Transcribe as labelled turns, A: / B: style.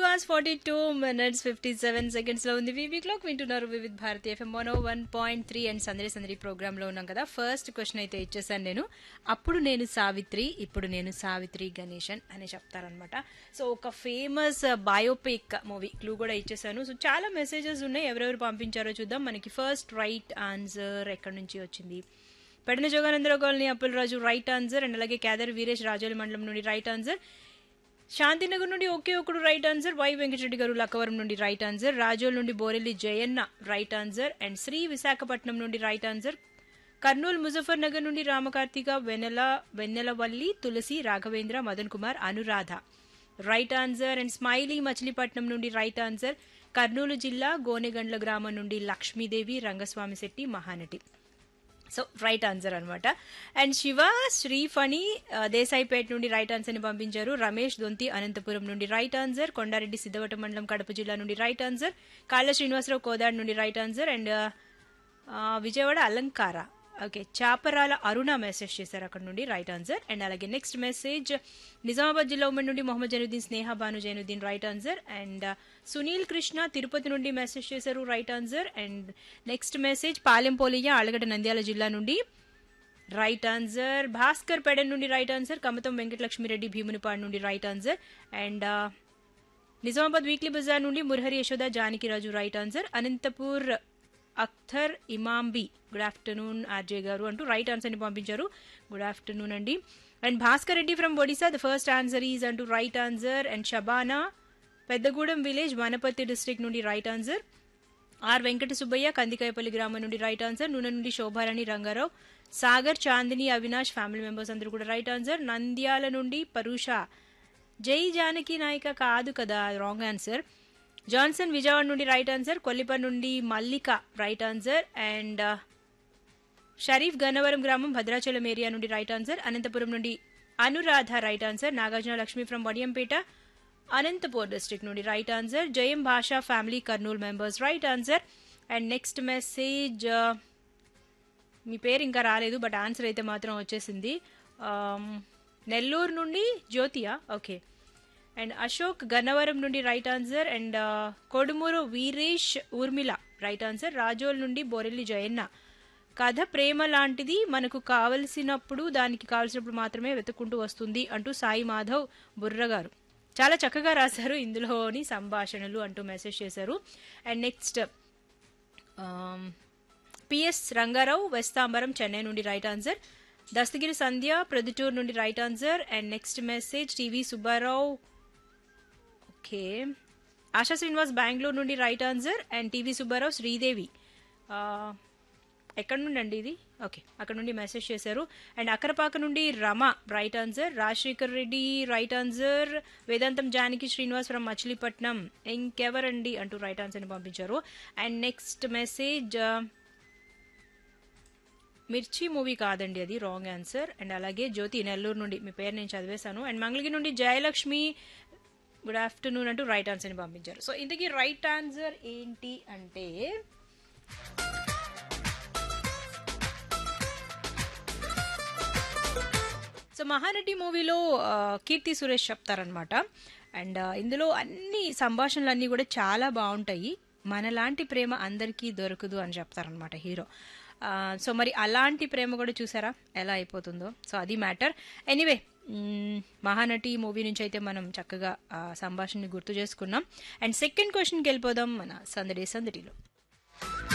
A: hours forty two minutes fifty seven seconds లో ఉంది వివి క్లాక్ వింటున్నారు Vividh Bharati FM one one point three and సందడి సందడి ప్రోగ్రామ్ లో ఉన్నాం కదా ఫస్ట్ క్వశ్చన్ అయితే ఇచ్చేసాను నేను అప్పుడు నేను సావిత్రి ఇప్పుడు నేను సావిత్రి గణేశన్ అని చెప్తారనమాట సో ఒక ఫేమస్ బయోపిక్ మూవీ క్లూ కూడా ఇచ్చేసాను సో చాలా మెసేజెస్ ఉన్నాయి ఎవరెవరు పంపించారో చూద్దాం మనకి ఫస్ట్ రైట్ ఆన్సర్ ఎక్కడి నుంచి వచ్చింది Pedana Joganandarao colony Appularaju right answer and అలాగే కేదర్ వీరేష్ రాజోలి మండలం నుండి రైట్ ఆన్సర్ శాంతినగర్ నుండి ఒకే ఒకడు రైట్ ఆన్సర్ వై వెంకటరెడ్డి గారు లక్కవరం నుండి రైట్ ఆన్సర్ రాజోల్ నుండి Borelli Jayanna right answer and Sri Visakhapatnam నుండి రైట్ ఆన్సర్ కర్నూలు ముజఫర్ నగర్ నుండి Ramakarthika Vennela Vennelavalli Tulasi Raghavendra Madan Kumar Anuradha right answer and smiley Machilipatnam నుండి రైట్ ఆన్సర్ కర్నూలు జిల్లా గోనెగండ్ల గ్రామం నుండి Lakshmidevi Rangaswamy Shetty Mahanati so right answer అనమాట అండ్ శివ శ్రీఫణి ఆ, దేశాయిపేట నుండి రైట్ ఆన్సర్ ని పంపించారు రమేష్ దొంతి అనంతపురం నుండి రైట్ ఆన్సర్ కొండారెడ్డి సిద్ధవట మండలం కడప జిల్లా నుండి రైట్ ఆన్సర్ కాళ్ళ శ్రీనివాసరావు కోదాడ్ నుండి రైట్ ఆన్సర్ అండ్ ఆ, విజయవాడ అలంకార ఓకే చాపరాల అరుణ మెసేజ్ చేశారు అక్కడ నుండి రైట్ ఆన్సర్ అండ్ అలాగే నెక్స్ట్ మెసేజ్ నిజామాబాద్ జిల్లా ఉమ్మడి నుండి Mohammed Zainuddin Sneha Bhanu Zainuddin right answer and Sunil Krishna Tirupati నుండి మెసేజ్ చేశారు right answer and next message Palem Polia Allagadda Nandyal జిల్లా నుండి రైట్ ఆన్సర్ భాస్కర్ పెడన్ నుండి రైట్ ఆన్సర్ కమతం వెంకటలక్ష్మిరెడ్డి భీమునిపాడు నుండి right answer and Nizamabad weekly Bazar నుండి Murahari Yashoda Janakiraju right answer Anantapur Akhtar Imambi good afternoon RJ గారు అంటూ రైట్ ఆన్సర్ని పంపించారు గుడ్ ఆఫ్టర్నూన్ అండి and Bhaskar Reddy from Odisha the first answer is అంటూ right answer and Shabana Peddagudem village Wanaparthy district నుండి right answer R Venkata Subbaiah Kandikayapalli గ్రామం నుండి రైట్ ఆన్సర్ నూనె నుండి శోభారాణి రంగారావు సాగర్ చాందిని అవినాష్ ఫ్యామిలీ మెంబర్స్ అందరూ కూడా రైట్ ఆన్సర్ నంద్యాల నుండి పరుష జై జానకి నాయిక కాదు కదా రాంగ్ ఆన్సర్ జాన్సన్ విజయవాడ నుండి రైట్ ఆన్సర్ కొల్లిపర్ నుండి Mallika right answer and Sharif Gannavaram గ్రామం భద్రాచలం ఏరియా నుండి రైట్ ఆన్సర్ అనంతపురం నుండి Anuradha right answer Nagarjuna Lakshmi from Vadiyampeta Anantapur district నుండి right answer Jayam Bhasha family Kurnool members right answer and next message మీ పేరు ఇంకా రాలేదు బట్ ఆన్సర్ అయితే మాత్రం వచ్చేసింది Um, నెల్లూరు నుండి జ్యోతియా ఓకే అండ్ అశోక్ గన్నవరం నుండి right answer and Kodumuru Veeresh Urmila right answer Rajol నుండి బోరెల్లి జయన్న కథ ప్రేమ లాంటిది మనకు కావలసినప్పుడు దానికి కావలసినప్పుడు మాత్రమే వెతుక్కుంటూ వస్తుంది అంటూ సాయి మాధవ్ బుర్ర గారు చాలా చక్కగా రాశారు ఇందులోని సంభాషణలు అంటూ మెసేజ్ చేశారు and next P S Rangarao Vestambaram Chennai నుండి రైట్ ఆన్సర్ దస్తగిరి సంధ్య ప్రొద్దుటూరు నుండి right answer and next message T V Subbarao okay Asha Srinivas Bengaluru నుండి right answer and T V Subbarao Sridevi ఆ, ఎక్కడ నుండి అండి ఇది ఓకే అక్కడ నుండి మెసేజ్ చేశారు అండ్ అక్కరపాక నుండి Rama right answer Rajasekhar Reddy right answer Vedantam Janaki Srinivas from Machilipatnam ఇంకెవరండి అంటూ రైట్ ఆన్సర్ని పంపించారు and next message Mirchi movie కాదండి అది రాంగ్ ఆన్సర్ అండ్ అలాగే జ్యోతి నెల్లూరు నుండి మీ పేరు నేను చదివేశాను అండ్ మంగళగిరి నుండి జయలక్ష్మి గుడ్ ఆఫ్టర్నూన్ అంటూ రైట్ ఆన్సర్ని పంపించారు సో ఇంతకీ రైట్ ఆన్సర్ ఏంటి అంటే సో మహానటి మూవీలో ఆ, కీర్తి సురేష్ చెప్తారనమాట అండ్ ఆ, ఇందులో అన్ని సంభాషణలు అన్నీ కూడా చాలా బాగుంటాయి మనలాంటి ప్రేమ అందరికీ దొరకదు అని చెప్తారనమాట హీరో ఆ, సో మరి అలాంటి ప్రేమ కూడా చూసారా ఎలా అయిపోతుందో సో అది మ్యాటర్ ఎనీవే మహానటి మూవీ నుంచి అయితే మనం చక్కగా ఆ సంభాషణని గుర్తు చేసుకున్నాం అండ్ సెకండ్ క్వశ్చన్కి వెళ్ళిపోదాం మన సందడి సందడిలో